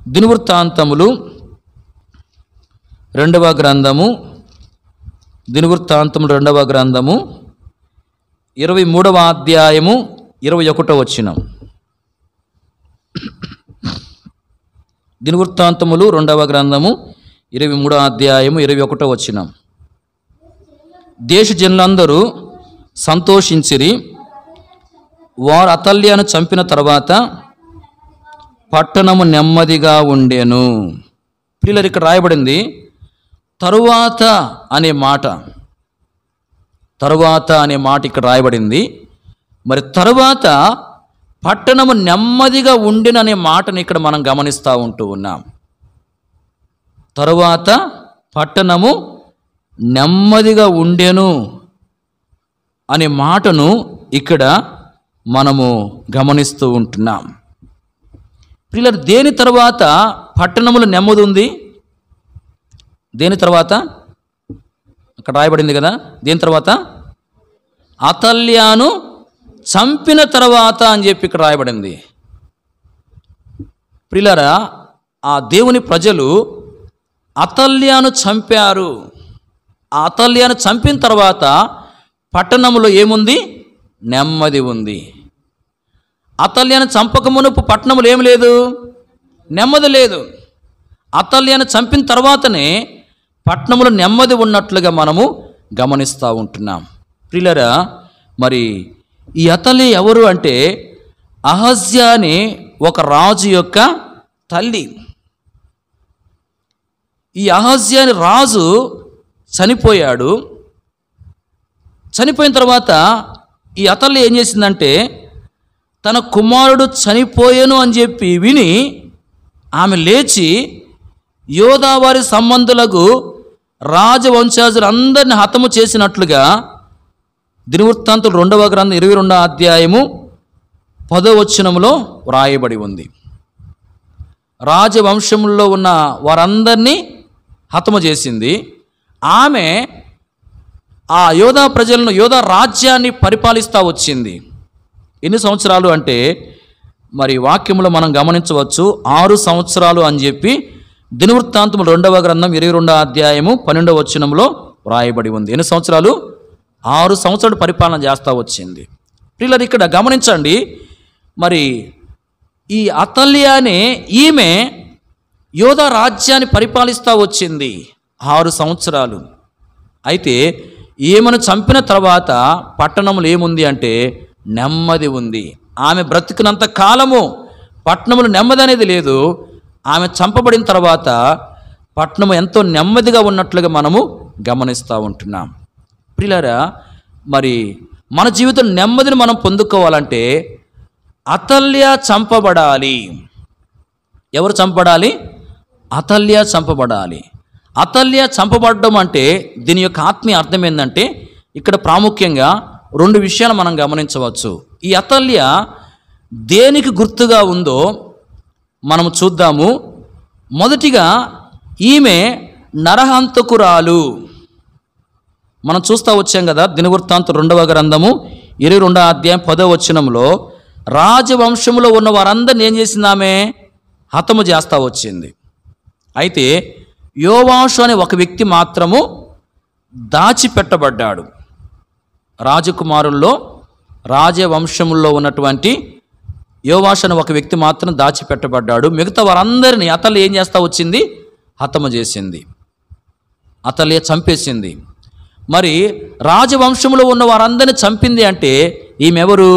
దినవృత్తాంతములు రెండవ గ్రంథము దినవృత్తాంతములు రెండవ గ్రంథము ఇరవై మూడవ అధ్యాయము ఇరవై ఒకటో వచ్చినం దినవృత్తాంతములు రెండవ గ్రంథము ఇరవై మూడవ అధ్యాయము ఇరవై ఒకటో వచ్చినం దేశ జనులందరూ సంతోషించిరి వారు అతల్యాను చంపిన తర్వాత పట్టణము నెమ్మదిగా ఉండెను పిల్లలు ఇక్కడ రాయబడింది తరువాత అనే మాట తరువాత అనే మాట ఇక్కడ రాయబడింది మరి తరువాత పట్టణము నెమ్మదిగా ఉండిన అనే మాటని ఇక్కడ మనం గమనిస్తూ ఉంటూ ఉన్నాం తరువాత పట్టణము నెమ్మదిగా ఉండెను అనే మాటను ఇక్కడ మనము గమనిస్తూ ఉంటున్నాం పిల్లలు దేని తర్వాత పట్టణములు నెమ్మది ఉంది దేని తర్వాత అక్కడ రాయబడింది కదా దేని తర్వాత అతల్యాను చంపిన తర్వాత అని చెప్పి ఇక్కడ రాయబడింది ప్రిలరా ఆ దేవుని ప్రజలు అతల్యాను చంపారు ఆ అతల్యాను చంపిన తర్వాత పట్టణంలో ఏముంది నెమ్మది ఉంది అతల్యాను చంపక మునుపు పట్టణములు ఏమి లేదు నెమ్మది లేదు అతల్యాను చంపిన తర్వాతనే పట్టణములో నెమ్మది ఉన్నట్లుగా మనము గమనిస్తూ ఉంటున్నాం ప్రిలరా మరి ఈ అతలి ఎవరు అంటే అహజ్యా అనే ఒక రాజు యొక్క తల్లి ఈ అహజ్యా అనే రాజు చనిపోయాడు చనిపోయిన తర్వాత ఈ అతల్లి ఏం చేసిందంటే తన కుమారుడు చనిపోయాను అని చెప్పి విని ఆమె లేచి యోధావారి సంబంధులకు రాజవంశాజులందరిని హతము చేసినట్లుగా దినవృత్తాంతులు రెండవ గ్రంథం ఇరవై రెండవ అధ్యాయము పదో వచనములో వ్రాయబడి ఉంది రాజవంశంలో ఉన్న వారందరినీ హతము చేసింది ఆమె ఆ యోధా ప్రజలను యోధా రాజ్యాన్ని పరిపాలిస్తూ వచ్చింది ఎన్ని సంవత్సరాలు అంటే మరి వాక్యములో మనం గమనించవచ్చు ఆరు సంవత్సరాలు అని చెప్పి దినవృత్తాంతము రెండవ గ్రంథం ఇరవై రెండవ అధ్యాయము పన్నెండవ వచనంలో వ్రాయబడి ఉంది ఎన్ని సంవత్సరాలు ఆరు సంవత్సరాలు పరిపాలన చేస్తూ వచ్చింది పిల్లలు ఇక్కడ గమనించండి మరి ఈ అతల్య అనే ఈమె యోధా రాజ్యాన్ని పరిపాలిస్తూ వచ్చింది ఆరు సంవత్సరాలు అయితే ఈమెను చంపిన తర్వాత పట్టణంలో ఏముంది అంటే నెమ్మది ఉంది ఆమె బ్రతికినంత కాలము పట్టణములు నెమ్మది అనేది లేదు ఆమె చంపబడిన తర్వాత పట్టణము ఎంతో నెమ్మదిగా ఉన్నట్లుగా మనము గమనిస్తూ ఉంటున్నాం ప్రియులారా మరి మన జీవితం నెమ్మదిని మనం పొందుకోవాలంటే అతల్య చంపబడాలి ఎవరు చంపబడాలి అతల్య చంపబడాలి అతల్య చంపబడడం అంటే దీని యొక్క ఆత్మీయ అర్థం ఏంటంటే ఇక్కడ ప్రాముఖ్యంగా రెండు విషయాలు మనం గమనించవచ్చు ఈ అతల్య దేనికి గుర్తుగా ఉందో మనం చూద్దాము మొదటిగా ఈమె నరహంతకురాలు మనం చూస్తూ వచ్చాం కదా దినవృత్తాంత రెండవ గ్రంథము ఇరవై రెండవ అధ్యాయం పదవ వచనంలో రాజవంశంలో ఉన్న వారందరిని ఏం చేసింది ఆమె హతము చేస్తూ వచ్చింది అయితే యోవాషు అనే ఒక వ్యక్తి మాత్రము దాచిపెట్టబడ్డాడు రాజకుమారుల్లో రాజవంశంలో ఉన్నటువంటి యోవాషు అనే ఒక వ్యక్తి మాత్రం దాచిపెట్టబడ్డాడు మిగతా వారందరినీ అతలు ఏం చేస్తూ వచ్చింది హతము చేసింది అతలే చంపేసింది మరి రాజవంశంలో ఉన్న వారందరిని చంపింది అంటే ఈమెవరు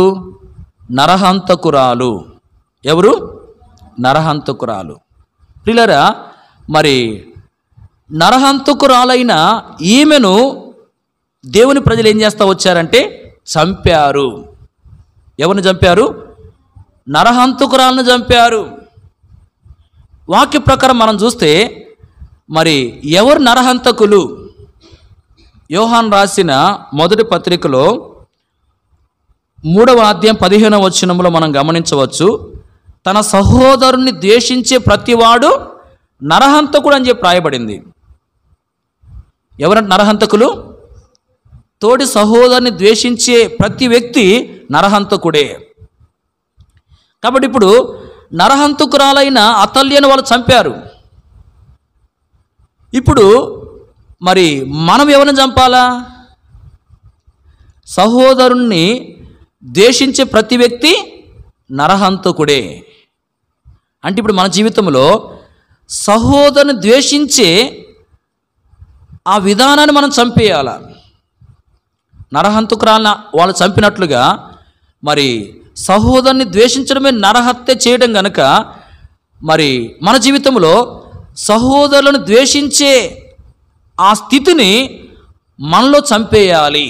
నరహంతకురాలు ఎవరు నరహంతకురాలు ప్రిలరా మరి నరహంతకురాలైన ఈమెను దేవుని ప్రజలు ఏం చేస్తూ వచ్చారంటే చంపారు ఎవరిని చంపారు నరహంతకురాలను చంపారు వాక్య ప్రకారం మనం చూస్తే మరి ఎవరు నరహంతకులు యోహాన్ రాసిన మొదటి పత్రికలో మూడవ అధ్యాయం పదిహేనవ వచనంలో మనం గమనించవచ్చు తన సహోదరుని ద్వేషించే ప్రతివాడు నరహంతకుడు అని చెప్పి రాయబడింది ఎవరంటే నరహంతకులు తోటి సహోదరుని ద్వేషించే ప్రతి వ్యక్తి నరహంతకుడే కాబట్టి ఇప్పుడు నరహంతుకురాలైన అతల్యను వాళ్ళు చంపారు ఇప్పుడు మరి మనం ఎవరిని చంపాలా సహోదరుణ్ణి ద్వేషించే ప్రతి వ్యక్తి నరహంతకుడే అంటే ఇప్పుడు మన జీవితంలో సహోదరుని ద్వేషించే ఆ విధానాన్ని మనం చంపేయాల నరహంతకురాలను వాళ్ళు చంపినట్లుగా మరి సహోదరుని ద్వేషించడమే నరహత్య చేయడం గనుక మరి మన జీవితంలో సహోదరులను ద్వేషించే ఆ స్థితిని మనలో చంపేయాలి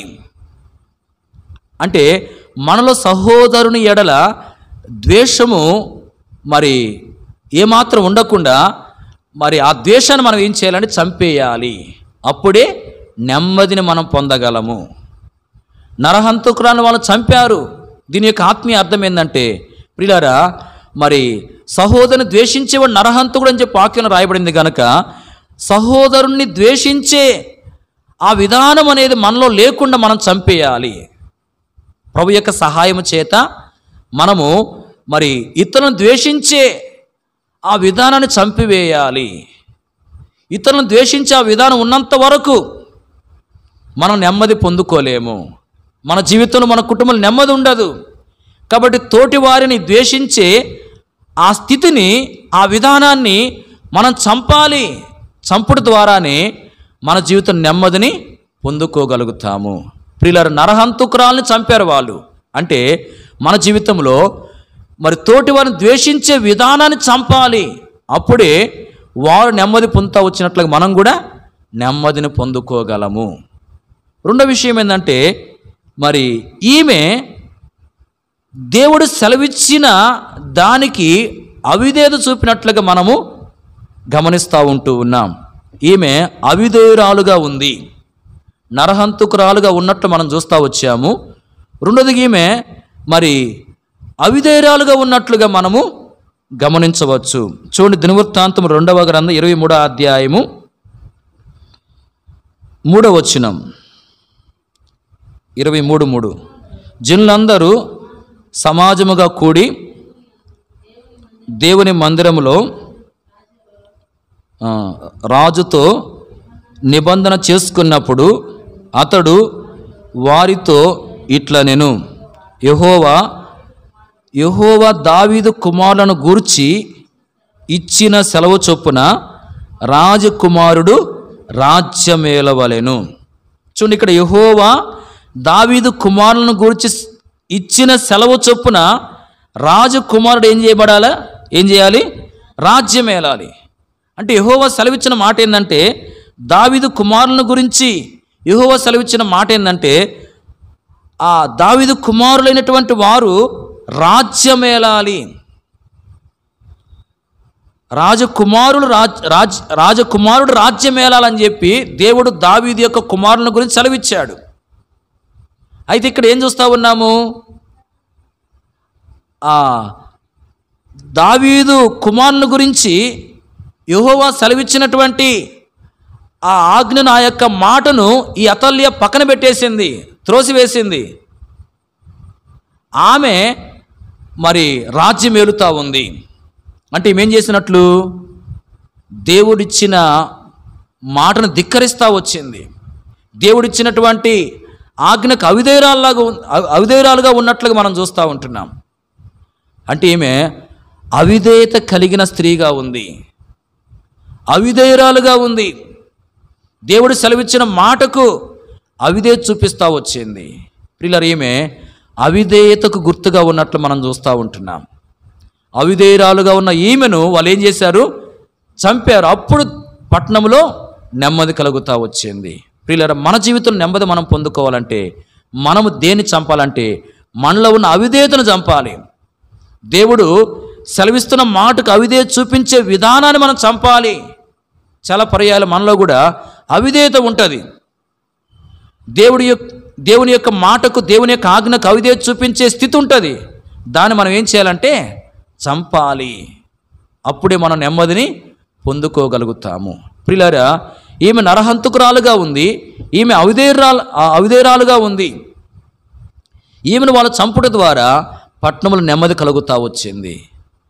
అంటే మనలో సహోదరుని ఎడల ద్వేషము మరి ఏమాత్రం ఉండకుండా మరి ఆ ద్వేషాన్ని మనం ఏం చేయాలంటే చంపేయాలి అప్పుడే నెమ్మదిని మనం పొందగలము నరహంతకురాలను వాళ్ళు చంపారు దీని యొక్క ఆత్మీయ అర్థం ఏంటంటే ప్రిలారా మరి సహోదరుని ద్వేషించేవాడు నరహంతకుడు అని చెప్పి వాక్యం రాయబడింది కనుక సహోదరుణ్ణి ద్వేషించే ఆ విధానం అనేది మనలో లేకుండా మనం చంపేయాలి ప్రభు యొక్క సహాయం చేత మనము మరి ఇతరులను ద్వేషించే ఆ విధానాన్ని చంపివేయాలి ఇతరులను ద్వేషించే ఆ విధానం ఉన్నంత వరకు మనం నెమ్మది పొందుకోలేము మన జీవితంలో మన కుటుంబంలో నెమ్మది ఉండదు కాబట్టి తోటి వారిని ద్వేషించే ఆ స్థితిని ఆ విధానాన్ని మనం చంపాలి చంపుడు ద్వారానే మన జీవితం నెమ్మదిని పొందుకోగలుగుతాము ప్రియులారు నరహంతుకురాల్ని చంపారు వాళ్ళు అంటే మన జీవితంలో మరి తోటి వారిని ద్వేషించే విధానాన్ని చంపాలి అప్పుడే వారు నెమ్మది పొందుతా వచ్చినట్లుగా మనం కూడా నెమ్మదిని పొందుకోగలము రెండో విషయం ఏంటంటే మరి ఈమె దేవుడు సెలవిచ్చిన దానికి అవిధేయత చూపినట్లుగా మనము గమనిస్తూ ఉంటూ ఉన్నాం ఈమె అవిధేయురాలుగా ఉంది నరహంతుకురాలుగా ఉన్నట్లు మనం చూస్తూ వచ్చాము రెండోది ఈమె మరి అవిధేయురాలుగా ఉన్నట్లుగా మనము గమనించవచ్చు చూడండి దినవృత్తాంతం రెండవ గ్రంథం ఇరవై మూడో అధ్యాయము మూడవ వచనం ఇరవై మూడు మూడు జనులందరూ సమాజముగా కూడి దేవుని మందిరములో ఆ, రాజుతో నిబంధన చేసుకున్నప్పుడు అతడు వారితో ఇట్లా నేను యహోవా యహోవా దావీదు కుమారులను గూర్చి ఇచ్చిన సెలవు చొప్పున రాజకుమారుడు రాజ్యమేలవలెను చూడండి ఇక్కడ యహోవా దావీదు కుమారులను గురించి ఇచ్చిన సెలవు చొప్పున రాజకుమారుడు ఏం చేయబడాలా ఏం చేయాలి రాజ్యం ఏలాలి అంటే యహోవా సెలవిచ్చిన మాట ఏంటంటే దావీదు కుమారులను గురించి యహోవా సెలవిచ్చిన మాట ఏంటంటే ఆ దావీదు కుమారులైనటువంటి వారు రాజ్యమేలాలి రాజకుమారులు రాజ్ రాజ్ రాజకుమారుడు రాజ్యమేలాలని చెప్పి దేవుడు దావీదు యొక్క కుమారుల గురించి సెలవిచ్చాడు అయితే ఇక్కడ ఏం చూస్తా ఉన్నాము ఆ దావీదు కుమారుల గురించి యెహోవా సెలవిచ్చినటువంటి ఆ ఆజ్ఞను ఆ యొక్క మాటను ఈ అతల్య పక్కన పెట్టేసింది త్రోసివేసింది ఆమె మరి రాజ్యం ఏలుతా ఉంది అంటే ఏమేం చేసినట్లు దేవుడిచ్చిన మాటను ధిక్కరిస్తూ వచ్చింది దేవుడిచ్చినటువంటి ఆజ్ఞకు అవిధేయురాల్లాగా ఉన్- అవి- అవిధేయురాలుగా ఉన్నట్లుగా మనం చూస్తూ ఉంటున్నాం అంటే ఈమె అవిధేయత కలిగిన స్త్రీగా ఉంది అవిధేయురాలుగా ఉంది దేవుడు సెలవిచ్చిన మాటకు అవిధేయత చూపిస్తూ వచ్చింది ప్రిల్లర్ ఈమె అవిధేయతకు గుర్తుగా ఉన్నట్లు మనం చూస్తూ ఉంటున్నాం అవిధేయురాలుగా ఉన్న ఈమెను వాళ్ళు ఏం చేశారు చంపారు అప్పుడు పట్టణంలో నెమ్మది కలుగుతూ వచ్చింది ప్రియులర మన జీవితంలో నెమ్మది మనం పొందుకోవాలంటే మనము దేన్ని చంపాలంటే మనలో ఉన్న అవిధేయతను చంపాలి దేవుడు సెలవిస్తున్న మాటకు అవిధేయత చూపించే విధానాన్ని మనం చంపాలి చాలా పర్యాలు మనలో కూడా అవిధేయత ఉంటుంది దేవుడి యొక్క దేవుని యొక్క మాటకు దేవుని యొక్క ఆజ్ఞకు అవిధేయత చూపించే స్థితి ఉంటుంది దాన్ని మనం ఏం చేయాలంటే చంపాలి అప్పుడే మనం నెమ్మదిని పొందుకోగలుగుతాము ప్రిలారా ఈమె నరహంతుకురాలుగా ఉంది ఈమె అవిధేయురాలు అవిధేయురాలుగా ఉంది ఈమెను వాళ్ళ చంపుట ద్వారా పట్టణంలో నెమ్మది కలుగుతా వచ్చింది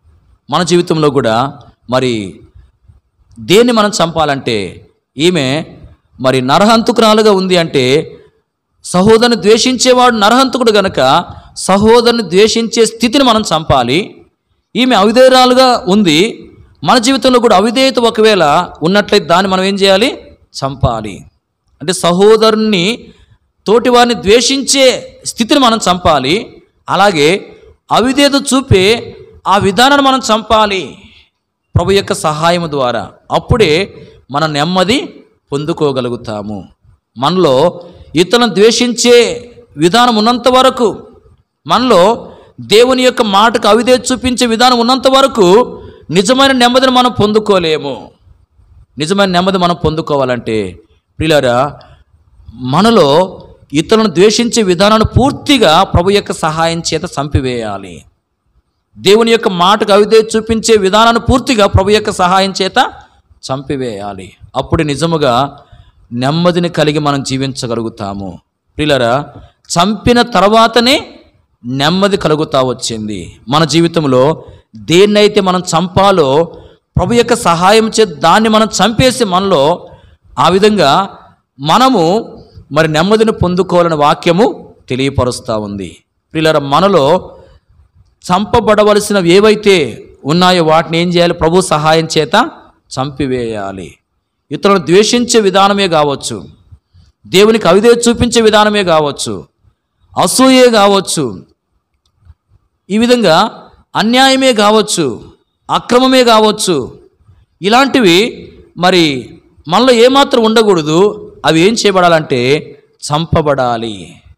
మన జీవితంలో కూడా మరి దేన్ని మనం చంపాలంటే ఈమె మరి నరహంతుకురాలుగా ఉంది అంటే సహోదరుని ద్వేషించేవాడు నరహంతకుడు గనక సహోదరుని ద్వేషించే స్థితిని మనం చంపాలి ఈమె అవిధేయురాలుగా ఉంది మన జీవితంలో కూడా అవిధేయత ఒకవేళ ఉన్నట్లయితే దాన్ని మనం ఏం చేయాలి చంపాలి అంటే సహోదరుని తోటివారిని ద్వేషించే స్థితిని మనం చంపాలి అలాగే అవిధేయత చూపే ఆ విధానాన్ని మనం చంపాలి ప్రభు యొక్క సహాయం ద్వారా అప్పుడే మన నెమ్మది పొందుకోగలుగుతాము మనలో ఇతరులను ద్వేషించే విధానం ఉన్నంత వరకు మనలో దేవుని యొక్క మాటకు అవిధే చూపించే విధానం ఉన్నంత వరకు నిజమైన నెమ్మదిని మనం పొందుకోలేము నిజమైన నెమ్మది మనం పొందుకోవాలంటే ప్రియులారా మనలో ఇతరులను ద్వేషించే విధానాన్ని పూర్తిగా ప్రభు యొక్క సహాయం చేత చంపివేయాలి దేవుని యొక్క మాటకు అవిధే చూపించే విధానాన్ని పూర్తిగా ప్రభు యొక్క సహాయం చేత చంపివేయాలి అప్పుడు నిజముగా నెమ్మదిని కలిగి మనం జీవించగలుగుతాము ప్రియులరా చంపిన తర్వాతనే నెమ్మది కలుగుతా వచ్చింది మన జీవితంలో దేన్నైతే మనం చంపాలో ప్రభు యొక్క సహాయం చే దాన్ని మనం చంపేసి మనలో ఆ విధంగా మనము మరి నెమ్మదిని పొందుకోవాలని వాక్యము తెలియపరుస్తూ ఉంది ప్రియులరా మనలో చంపబడవలసినవి ఏవైతే ఉన్నాయో వాటిని ఏం చేయాలి ప్రభు సహాయం చేత చంపివేయాలి ఇతరులను ద్వేషించే విధానమే కావచ్చు దేవునికి అవిదే చూపించే విధానమే కావచ్చు అసూయే కావచ్చు ఈ విధంగా అన్యాయమే కావచ్చు అక్రమమే కావచ్చు ఇలాంటివి మరి మనలో ఏమాత్రం ఉండకూడదు అవి ఏం చేయబడాలంటే చంపబడాలి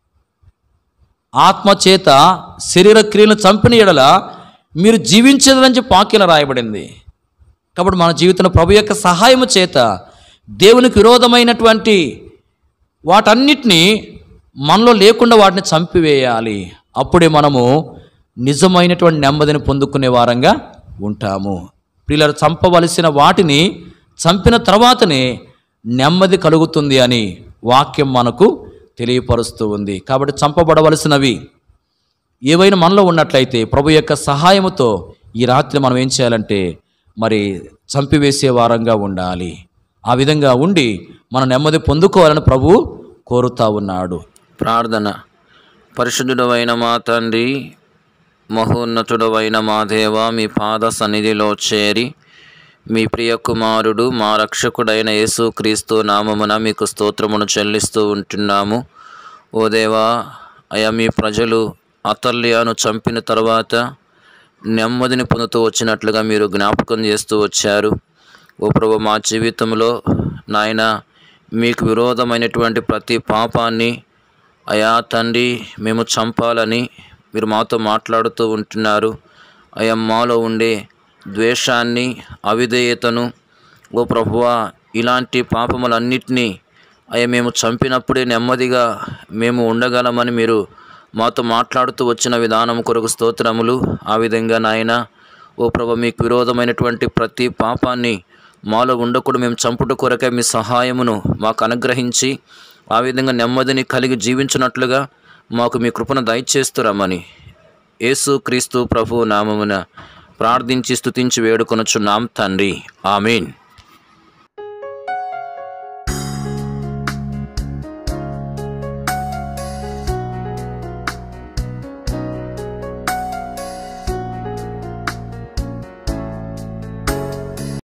ఆత్మ చేత శరీర క్రియలను చంపిన ఎడల మీరు జీవించదని చెప్పి వాక్యం రాయబడింది కాబట్టి మన జీవితంలో ప్రభు యొక్క సహాయము చేత దేవునికి విరోధమైనటువంటి వాటన్నిటినీ మనలో లేకుండా వాటిని చంపివేయాలి అప్పుడే మనము నిజమైనటువంటి నెమ్మదిని పొందుకునే వారంగా ఉంటాము పిల్లలు చంపవలసిన వాటిని చంపిన తర్వాతనే నెమ్మది కలుగుతుంది అని వాక్యం మనకు తెలియపరుస్తూ ఉంది కాబట్టి చంపబడవలసినవి ఏవైనా మనలో ఉన్నట్లయితే ప్రభు యొక్క సహాయముతో ఈ రాత్రి మనం ఏం చేయాలంటే మరి చంపివేసే వారంగా ఉండాలి ఆ విధంగా ఉండి మన నెమ్మది పొందుకోవాలని ప్రభు కోరుతా ఉన్నాడు ప్రార్థన పరిశుద్ధుడవైన మా తండ్రి మహోన్నతుడవైన మా దేవ మీ పాద సన్నిధిలో చేరి మీ ప్రియ కుమారుడు మా రక్షకుడైన యేసుక్రీస్తు నామమున మీకు స్తోత్రమును చెల్లిస్తూ ఉంటున్నాము ఓ దేవా అయా మీ ప్రజలు అతల్యాను చంపిన తర్వాత నెమ్మదిని పొందుతూ వచ్చినట్లుగా మీరు జ్ఞాపకం చేస్తూ వచ్చారు ఓ ప్రభు మా జీవితంలో నాయన మీకు విరోధమైనటువంటి ప్రతి పాపాన్ని అయా తండ్రి మేము చంపాలని మీరు మాతో మాట్లాడుతూ ఉంటున్నారు అయా మాలో ఉండే ద్వేషాన్ని అవిధేయతను ఓ ప్రభువా ఇలాంటి పాపములన్నిటినీ అయ్యా మేము చంపినప్పుడే నెమ్మదిగా మేము ఉండగలమని మీరు మాతో మాట్లాడుతూ వచ్చిన విధానం కొరకు స్తోత్రములు ఆ విధంగా నాయన ఓ ప్రభు మీకు విరోధమైనటువంటి ప్రతి పాపాన్ని మాలో ఉండకుండా మేము చంపుట కొరకే మీ సహాయమును మాకు అనుగ్రహించి ఆ విధంగా నెమ్మదిని కలిగి జీవించినట్లుగా మాకు మీ కృపను దయచేస్తురమ్మని యేసు క్రీస్తు ప్రభు నామమున ప్రార్థించి స్తుతించి వేడుకొనొచ్చున్నాం తండ్రి ఆమీన్